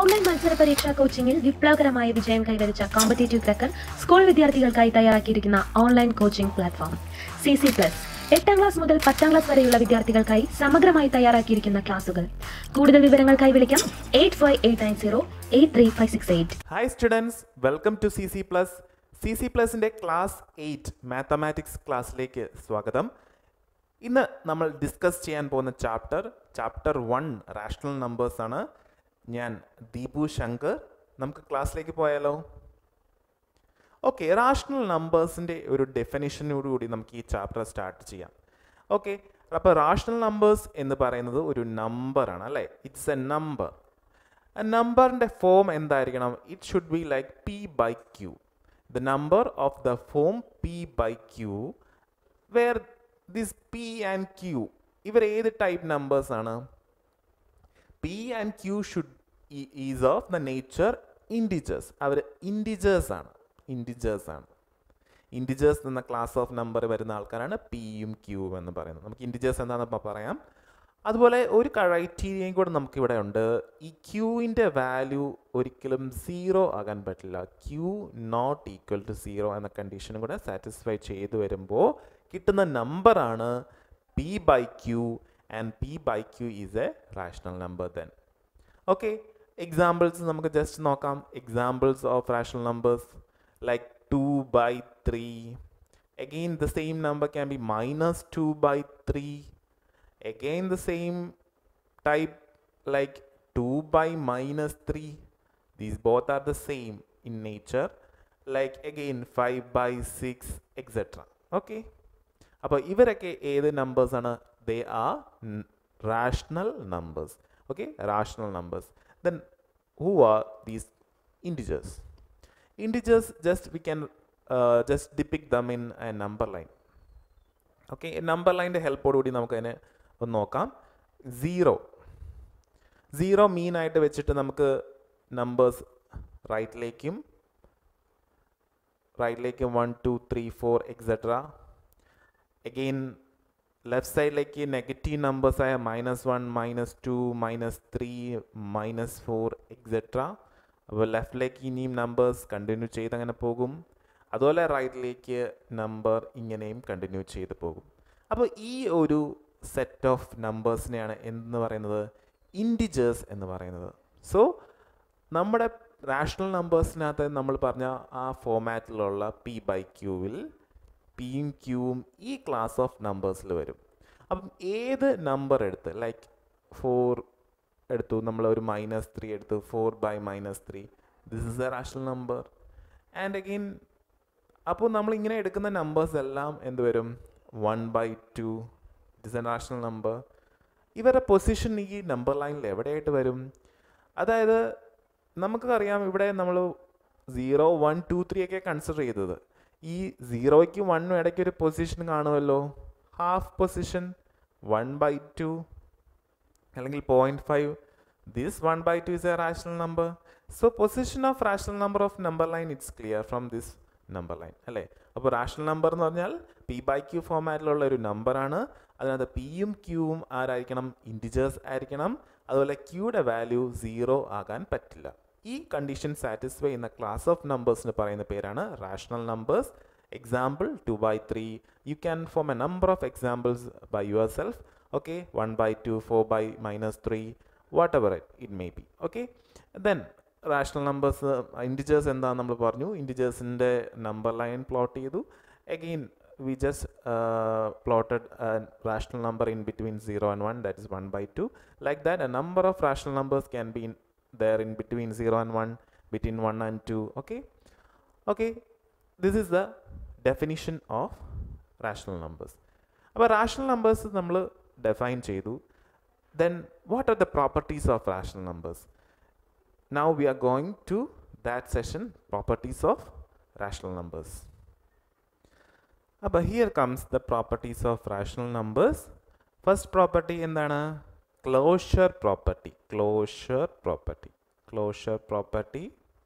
Online മത്സര പരീക്ഷാ കോച്ചിങ്ങിൽ വിപ്ലവകരമായ വിജയം കൈവരിച്ച കോമ്പറ്റേറ്റീവ് ക്രക്കർ സ്കൂൾ വിദ്യാർത്ഥികൾക്കായി തയ്യാറാക്കിയിരിക്കുന്ന online coaching platform C C plus എട്ടാം ക്ലാസ് മുതൽ പത്താം ക്ലാസ് വരെയുള്ള വിദ്യാർത്ഥികൾക്കായി സമഗ്രമായി തയ്യാറാക്കിയിരിക്കുന്ന ക്ലാസുകൾ കൂടുതൽ വിവരങ്ങൾക്കായി വിളിക്കാം eight five eight nine zero eight three five six eight hi students welcome to C C plus C C പ്ലസിൻ്റെ ക്ലാസ് എയ്റ്റ് മാത്തമാറ്റിക്സ് ക്ലാസ്സിലേക്ക് സ്വാഗതം ഇന്ന് നമ്മൾ ഡിസ്കസ് ചെയ്യാൻ പോകുന്ന chapter chapter one rational numbers ആണ് ഞാൻ ദീപു ശങ്കർ നമുക്ക് ക്ലാസ്സിലേക്ക് പോയാലോ ഓക്കെ റാഷണൽ നമ്പേഴ്സിൻ്റെ ഒരു ഡെഫിനിഷനോടുകൂടി നമുക്ക് ഈ ചാപ്റ്റർ സ്റ്റാർട്ട് ചെയ്യാം ഓക്കെ അപ്പോൾ റാഷണൽ നമ്പേഴ്സ് എന്ന് പറയുന്നത് ഒരു നമ്പറാണ് അല്ലേ ഇറ്റ്സ് എ നമ്പർ നമ്പറിൻ്റെ ഫോം എന്തായിരിക്കണം it should be like P by Q the number of the form P by Q where this P and Q ഇവർ ഏത് ടൈപ്പ് നമ്പേഴ്സ് ആണ് P and Q should is of the nature integers അവർ integers ആണ് integers ആണ് integers എന്ന class of number വരുന്ന ആൾക്കാരാണ് പിയും ക്യൂവും എന്ന് പറയുന്നത് നമുക്ക് ഇൻഡിജേഴ്സ് എന്താണെന്ന് പറയാം അതുപോലെ ഒരു ക്രൈറ്റീരിയയും കൂടെ നമുക്കിവിടെ ഉണ്ട് ഈ ക്യൂവിൻ്റെ വാല്യൂ ഒരിക്കലും സീറോ ആകാൻ പറ്റില്ല Q not equal to zero എന്ന കണ്ടീഷനും കൂടെ സാറ്റിസ്ഫൈ ചെയ്തു വരുമ്പോൾ കിട്ടുന്ന നമ്പറാണ് P by Q and P by Q is a rational number then okay examples നമുക്ക് ജസ്റ്റ് നോക്കാം examples of rational numbers like 2 by 3 again the same number can be minus 2 by 3 again the same type like 2 by minus 3 these both are the same in nature like again 5 by 6 etc okay അപ്പോൾ ഇവരൊക്കെ ഏത് numbers ആണ് they are rational numbers okay rational numbers then who are these integers integers just we can uh, just depict them in a number line okay number ലൈൻ്റെ ഹെൽപ്പോടുകൂടി നമുക്ക് അതിനെ ഒന്ന് നോക്കാം സീറോ സീറോ മീൻ ആയിട്ട് വെച്ചിട്ട് നമുക്ക് നമ്പേഴ്സ് റൈറ്റിലേക്കും റൈറ്റിലേക്കും one two three four etcetera again left സൈഡിലേക്ക് നെഗറ്റീവ് നമ്പേഴ്സായ minus one minus two minus three minus four etcetera അപ്പോൾ ലെഫ്റ്റിലേക്ക് ഇനിയും നമ്പേഴ്സ് കണ്ടിന്യൂ ചെയ്ത് അങ്ങനെ പോകും അതുപോലെ റൈറ്റിലേക്ക് നമ്പർ ഇങ്ങനെയും കണ്ടിന്യൂ ചെയ്ത് പോകും അപ്പോൾ ഈ ഒരു സെറ്റ് ഓഫ് നമ്പേഴ്സിനെയാണ് എന്ന് പറയുന്നത് ഇൻഡിജേഴ്സ് എന്ന് പറയുന്നത് സോ നമ്മുടെ റാഷണൽ നമ്പേഴ്സിനകത്ത് നമ്മൾ പറഞ്ഞ ആ ഫോമാറ്റിലുള്ള പി ബൈ ക്യൂവിൽ പിയും ക്യൂവും ഈ ക്ലാസ് ഓഫ് നമ്പേഴ്സിൽ വരും അപ്പം ഏത് നമ്പർ എടുത്ത് ലൈക്ക് ഫോർ എടുത്തു നമ്മൾ ഒരു മൈനസ് ത്രീ എടുത്തു four by minus three this is a rational number and again അപ്പോൾ നമ്മൾ ഇങ്ങനെ എടുക്കുന്ന നമ്പേഴ്സ് എല്ലാം എന്ത് വരും one by two it is a rational number ഇവരുടെ പൊസിഷൻ ഈ നമ്പർ ലൈനിൽ എവിടെയായിട്ട് വരും അതായത് നമുക്കറിയാം ഇവിടെ നമ്മൾ സീറോ വൺ ടു ത്രീ ഒക്കെ കൺസിഡർ ചെയ്തത് ഈ സീറോയ്ക്കും വണ്ണും ഇടയ്ക്ക് ഒരു പൊസിഷൻ കാണുമല്ലോ half position one by two അല്ലെങ്കിൽ point five this one by to is a rational number so position of rational number of number line it's clear from this number line അല്ലേ അപ്പോൾ റാഷണൽ നമ്പർ എന്ന് പറഞ്ഞാൽ P by Q ഫോമാറ്റിലുള്ള ഒരു നമ്പറാണ് അതിനകത്ത് പിയും ക്യൂവും ആരായിരിക്കണം integers ആയിരിക്കണം അതുപോലെ ക്യൂയുടെ വാല്യൂ സീറോ ആകാൻ പറ്റില്ല ഈ കണ്ടീഷൻ സാറ്റിസ്ഫൈ ചെയ്യുന്ന ക്ലാസ് ഓഫ് നമ്പേഴ്സിന് പറയുന്ന പേരാണ് rational numbers example two by three you can form a number of examples by yourself okay 1 by 2 4 by minus 3 whatever it, it may be okay then rational numbers integers എന്താണെന്ന് നമ്മൾ പറഞ്ഞു ഇൻഡിജേഴ്സിൻ്റെ number line plot ചെയ്തു again we just plotted rational number in between zero and one that is one by two like that a number of rational numbers can be in there in between zero and one between one and two okay okay this is the definition of rational numbers അപ്പോൾ rational numbers നമ്മൾ define ചെയ്തു then what are the properties of rational numbers now we are going to that session properties of rational numbers അപ്പോൾ here comes the properties of rational numbers first property എന്താണ് closure property closure property closure property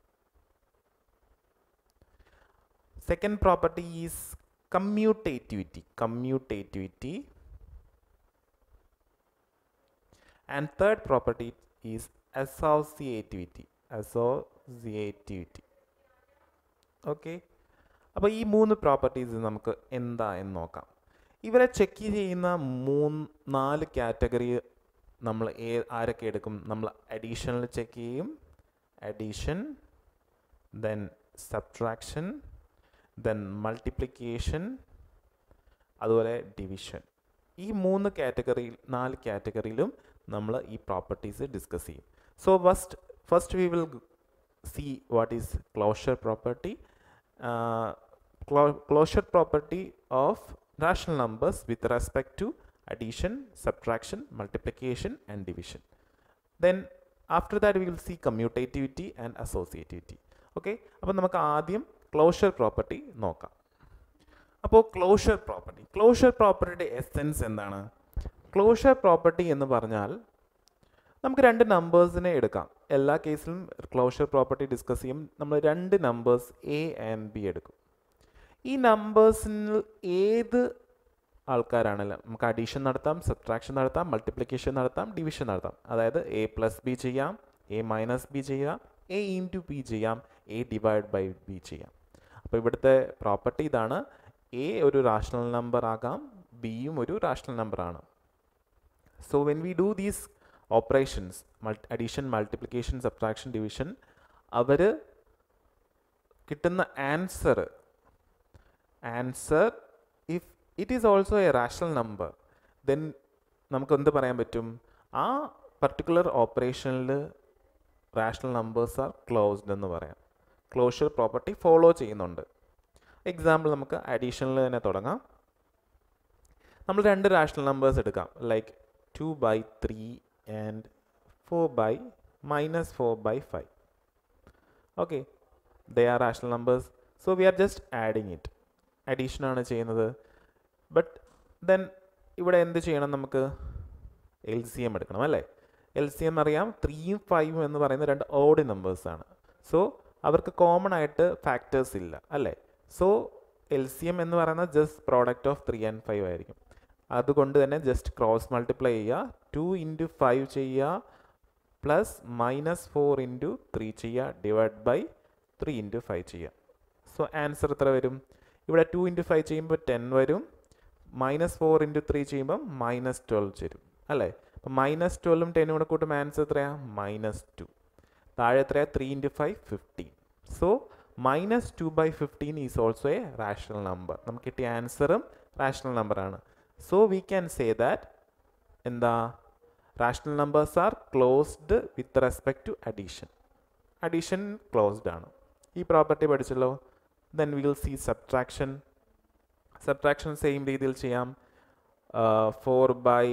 second property is commutativity commutativity and third property is associativity associativity okay അപ്പോൾ ഈ മൂന്ന് properties നമുക്ക് എന്താ എന്ന് നോക്കാം ഇവരെ ചെക്ക് ചെയ്യുന്ന മൂന്ന് നാല് കാറ്റഗറി നമ്മൾ ഏ ആരൊക്കെ എടുക്കും നമ്മൾ അഡീഷനിൽ ചെക്ക് ചെയ്യും addition then subtraction then multiplication അതുപോലെ ഡിവിഷൻ ഈ മൂന്ന് കാറ്റഗറിയിൽ നാല് കാറ്റഗറിയിലും നമ്മൾ ഈ പ്രോപ്പർട്ടീസ് ഡിസ്കസ് ചെയ്യും so first first we will see what is closure property closure property of rational numbers with respect to addition, subtraction, multiplication and division. Then after that we will see commutativity and associativity. Okay അപ്പോൾ നമുക്ക് ആദ്യം closure property നോക്കാം അപ്പോൾ closure property closure പ്രോപ്പർട്ടിയുടെ essence എന്താണ് closure property എന്ന് പറഞ്ഞാൽ നമുക്ക് രണ്ട് നമ്പേഴ്സിനെ എടുക്കാം എല്ലാ കേസിലും ക്ലോഷർ പ്രോപ്പർട്ടി ഡിസ്കസ് ചെയ്യും നമ്മൾ രണ്ട് നമ്പേഴ്സ് എ ആൻഡ് ബി എടുക്കും ഈ നമ്പേഴ്സിൽ ഏത് ആൾക്കാരാണല്ലോ നമുക്ക് അഡീഷൻ നടത്താം സബ്ട്രാക്ഷൻ നടത്താം മൾട്ടിപ്ലിക്കേഷൻ നടത്താം ഡിവിഷൻ നടത്താം അതായത് എ പ്ലസ് ബി ചെയ്യാം എ മൈനസ് ബി ചെയ്യാം എ ഇൻറ്റു ബി ചെയ്യാം എ ഡിവൈഡ് ബൈ ബി ചെയ്യാം അപ്പോൾ ഇവിടുത്തെ പ്രോപ്പർട്ടി ഇതാണ് എ ഒരു റാഷണൽ നമ്പർ ആകാം ബിയും ഒരു റാഷണൽ നമ്പർ ആണ് so when we do these operations addition multiplication subtraction division അവർ കിട്ടുന്ന answer answer if it is also a rational number then നമുക്ക് എന്ത് പറയാൻ പറ്റും ആ പർട്ടിക്കുലർ ഓപ്പറേഷനിൽ റാഷണൽ നമ്പേഴ്സ് ആർ ക്ലോസ്ഡ് എന്ന് പറയാം ക്ലോഷർ പ്രോപ്പർട്ടി ഫോളോ ചെയ്യുന്നുണ്ട് എക്സാമ്പിൾ നമുക്ക് അഡീഷനിൽ തന്നെ തുടങ്ങാം നമ്മൾ രണ്ട് റാഷണൽ നമ്പേഴ്സ് എടുക്കാം like two by three and four by minus four by five okay they are rational numbers so we are just adding it അഡീഷനാണ് ചെയ്യുന്നത് ബട്ട് ദെൻ ഇവിടെ എന്ത് ചെയ്യണം നമുക്ക് എൽ സി എം എടുക്കണം അല്ലേ എൽ സി എം അറിയാം ത്രീയും ഫൈവും എന്ന് പറയുന്ന രണ്ട് ഓഡ് നമ്പേഴ്സാണ് സോ അവർക്ക് കോമൺ ആയിട്ട് ഫാക്ടേഴ്സ് ഇല്ല അല്ലേ സോ എൽ സി എം എന്ന് പറയുന്നത് just product of three and five ആയിരിക്കും അതുകൊണ്ട് തന്നെ ജസ്റ്റ് ക്രോസ് മൾട്ടിപ്ലൈ ചെയ്യുക ടു ഇൻറ്റു ഫൈവ് ചെയ്യുക plus minus four into three ചെയ്യുക divide by three into five ചെയ്യുക സോ ആൻസർ എത്ര വരും ഇവിടെ ടു ഇൻറ്റു ഫൈവ് ചെയ്യുമ്പോൾ ടെൻ വരും മൈനസ് ഫോർ ഇൻറ്റു ത്രീ ചെയ്യുമ്പം മൈനസ് ട്വൽവ് വരും അല്ലേ അപ്പം മൈനസ് ട്വൽവും ടെന്നും കൂടെ കൂട്ടുമ്പോൾ ആൻസർ എത്രയാണ് മൈനസ് ടു താഴെ എത്രയാണ് three into five fifteen so minus two by fifteen is also a rational number നമുക്ക് കിട്ടിയ ആൻസറും റാഷണൽ നമ്പറാണ് so we can say that എന്താ rational numbers are closed with respect to addition addition closed ആണ് ഈ property പഠിച്ചല്ലോ then will see subtraction subtraction same രീതിയിൽ ചെയ്യാം four by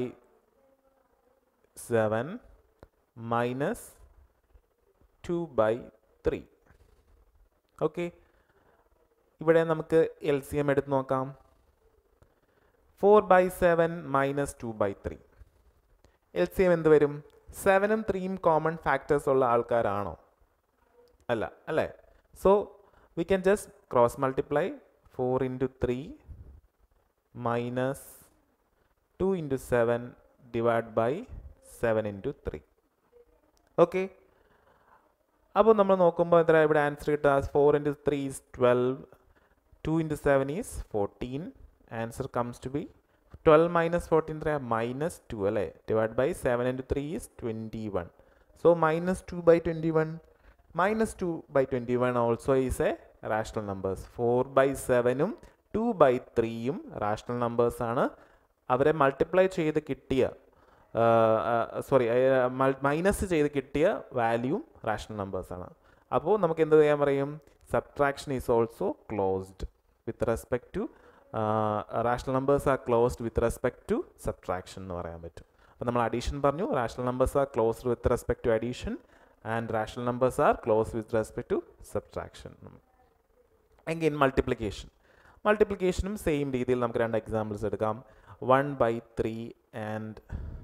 seven minus two by three okay ഇവിടെ നമുക്ക് L C M എടുത്ത് നോക്കാം four by seven minus two by three L C M എന്ത് വരും സെവനും ത്രീയും കോമൺ ഫാക്ടേഴ്സ് ഉള്ള ആൾക്കാരാണോ അല്ല അല്ലേ so we can just cross multiply 4 into 3 minus 2 into 7 divided by 7 into 3 okay അപ്പോൾ നമ്മൾ നോക്കുമ്പോൾ എത്ര ഇവിടെ ആൻസർ കിട്ടുക four into three is twelve two into seven is fourteen answer comes to be twelve minus fourteen എത്ര minus two അല്ലേ divide by seven into three is twenty one so minus two by twenty one minus two by twenty one also is a rational numbers four by സെവനും two by ത്രീയും rational നമ്പേഴ്സാണ് അവരെ multiply ചെയ്ത് കിട്ടിയ sorry minus ചെയ്ത് കിട്ടിയ വാല്യൂം rational നമ്പേഴ്സാണ് അപ്പോൾ നമുക്ക് എന്ത് ചെയ്യാൻ പറയും subtraction is also closed with respect to rational numbers are closed with respect to subtraction എന്ന് പറയാൻ പറ്റും അപ്പോൾ നമ്മൾ അഡീഷൻ പറഞ്ഞു rational numbers are closed with respect to addition and rational numbers are close with respect to subtraction എങ്കിൽ multiplication മൾട്ടിപ്ലിക്കേഷനും same രീതിയിൽ നമുക്ക് രണ്ട് എക്സാമ്പിൾസ് എടുക്കാം one by three and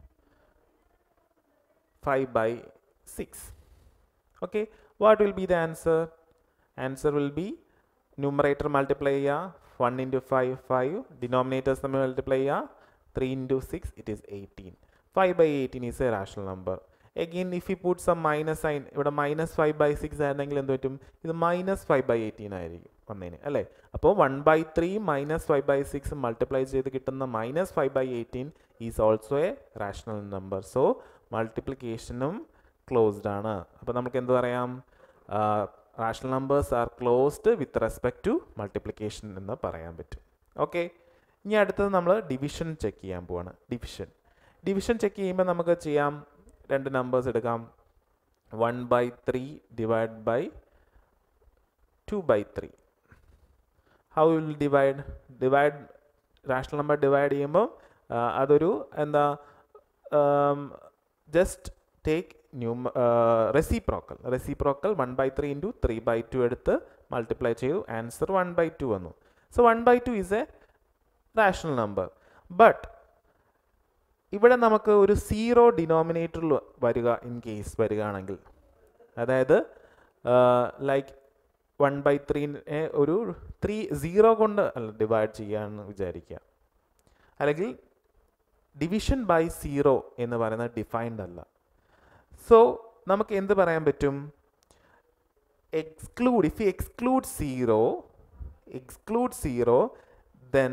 five by six okay what will be the answer answer will be numerator multiply ചെയ്യുക one into five five denominators തമ്മിൽ multiply ചെയ്യുക three into six it is eighteen five by eighteen is a rational number again if you put some minus sign ഇവിടെ minus five by six ആയിരുന്നെങ്കിൽ എന്ത് പറ്റും ഇത് minus five by eighteen ആയിരിക്കും വന്നതിന് അല്ലേ അപ്പോൾ one by three minus five by six multiply ചെയ്ത് കിട്ടുന്ന minus five by eighteen is also a rational number so മൾട്ടിപ്ലിക്കേഷനും ക്ലോസ്ഡ് ആണ് അപ്പോൾ നമുക്ക് എന്ത് പറയാം rational numbers are closed with respect to multiplication എന്ന് പറയാൻ പറ്റും ഓക്കെ ഇനി അടുത്തത് നമ്മൾ ഡിവിഷൻ ചെക്ക് ചെയ്യാൻ പോവാണ് ഡിവിഷൻ ഡിവിഷൻ ചെക്ക് ചെയ്യുമ്പോൾ നമുക്ക് ചെയ്യാം രണ്ട് നമ്പേഴ്സ് എടുക്കാം one by three divide by two by three how will divide divide rational number divide ചെയ്യുമ്പോൾ അതൊരു എന്താ just take new reciprocal reciprocal one by three into three by two എടുത്ത് multiply ചെയ്തു ആൻസർ വൺ ബൈ ടു വന്നു so one by two is a rational number but ഇവിടെ നമുക്ക് ഒരു zero ഡിനോമിനേറ്ററിൽ വരിക ഇൻ കേസ് വരികയാണെങ്കിൽ അതായത് ലൈക്ക് വൺ ബൈ ത്രീനെ ഒരു ത്രീ സീറോ കൊണ്ട് അല്ല ഡിവൈഡ് ചെയ്യാമെന്ന് വിചാരിക്കുക അല്ലെങ്കിൽ ഡിവിഷൻ ബൈ സീറോ എന്ന് പറയുന്നത് ഡിഫൈൻഡ് അല്ല സോ നമുക്ക് എന്ത് പറയാൻ പറ്റും exclude if you exclude zero exclude zero then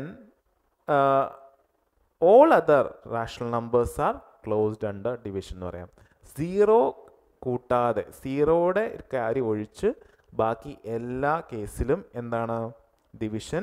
all other rational numbers are closed under division എന്ന് പറയാം സീറോ കൂട്ടാതെ സീറോയുടെ കാര്യം ഒഴിച്ച് ബാക്കി എല്ലാ കേസിലും എന്താണ് ഡിവിഷൻ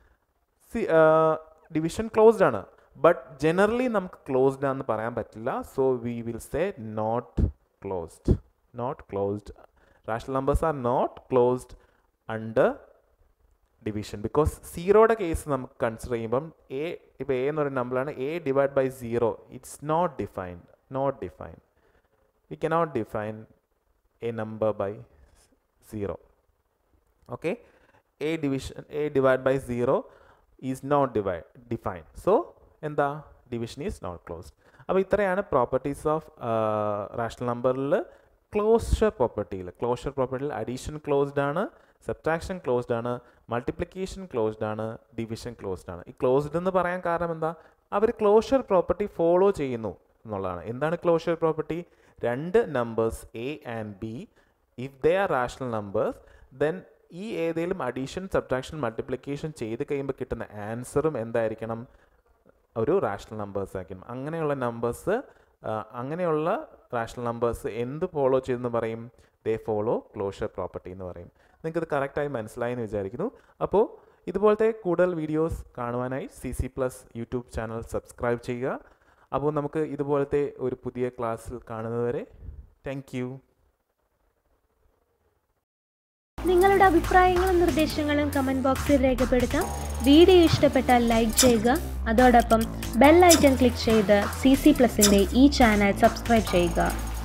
ഡിവിഷൻ ക്ലോസ്ഡ് ആണ് ബട്ട് ജനറലി നമുക്ക് ക്ലോസ്ഡ് ആണെന്ന് പറയാൻ പറ്റില്ല so we will say not closed not closed rational numbers are not closed under division because സീറോയുടെ കേസ് നമുക്ക് കൺസിഡർ ചെയ്യുമ്പം എ ഇപ്പോൾ എ എന്ന് പറയുന്ന നമ്പറാണ് a divide by zero it's not defined not defined we cannot define a number by zero okay a division a divide by zero is not divide define so എന്താ division is not closed അപ്പോൾ ഇത്രയാണ് properties of rational നമ്പറിൽ closure പ്രോപ്പർട്ടിയിൽ closure പ്രോപ്പർട്ടിയിൽ addition closed ആണ് subtraction closed ആണ് multiplication closed ആണ് division closed ആണ് ഈ ക്ലോസ്ഡ് എന്ന് പറയാൻ കാരണം എന്താ അവർ ക്ലോഷർ പ്രോപ്പർട്ടി ഫോളോ ചെയ്യുന്നു എന്നുള്ളതാണ് എന്താണ് ക്ലോഷർ പ്രോപ്പർട്ടി രണ്ട് numbers a and b if they are rational numbers then ഈ ഏതെങ്കിലും അഡീഷൻ സബ്ട്രാക്ഷൻ മൾട്ടിപ്ലിക്കേഷൻ ചെയ്ത് കഴിയുമ്പോൾ കിട്ടുന്ന ആൻസറും എന്തായിരിക്കണം ഒരു റാഷണൽ നമ്പേഴ്സ് ആയിരിക്കും അങ്ങനെയുള്ള നമ്പേഴ്സ് അങ്ങനെയുള്ള റാഷണൽ നമ്പേഴ്സ് എന്ത് ഫോളോ ചെയ്തെന്ന് പറയും ദേ ഫോളോ ക്ലോഷർ പ്രോപ്പർട്ടി എന്ന് പറയും നിങ്ങൾക്കിത് കറക്റ്റായി മനസ്സിലായി എന്ന് വിചാരിക്കുന്നു അപ്പോൾ ഇതുപോലത്തെ കൂടുതൽ വീഡിയോസ് കാണുവാനായി C C plus YouTube channel subscribe ചെയ്യുക അപ്പോൾ നമുക്ക് ഇതുപോലത്തെ ഒരു പുതിയ ക്ലാസ്സിൽ കാണുന്നതുവരെ താങ്ക് യു നിങ്ങളുടെ അഭിപ്രായങ്ങളും നിർദ്ദേശങ്ങളും കമന്റ് ബോക്സിൽ രേഖപ്പെടുത്താം വീഡിയോ ഇഷ്ടപ്പെട്ടാൽ ലൈക്ക് ചെയ്യുക അതോടൊപ്പം ബെൽ ഐക്കൺ ക്ലിക്ക് ചെയ്ത് സി സി പ്ലസിൻ്റെ ഈ ചാനൽ സബ്സ്ക്രൈബ് ചെയ്യുക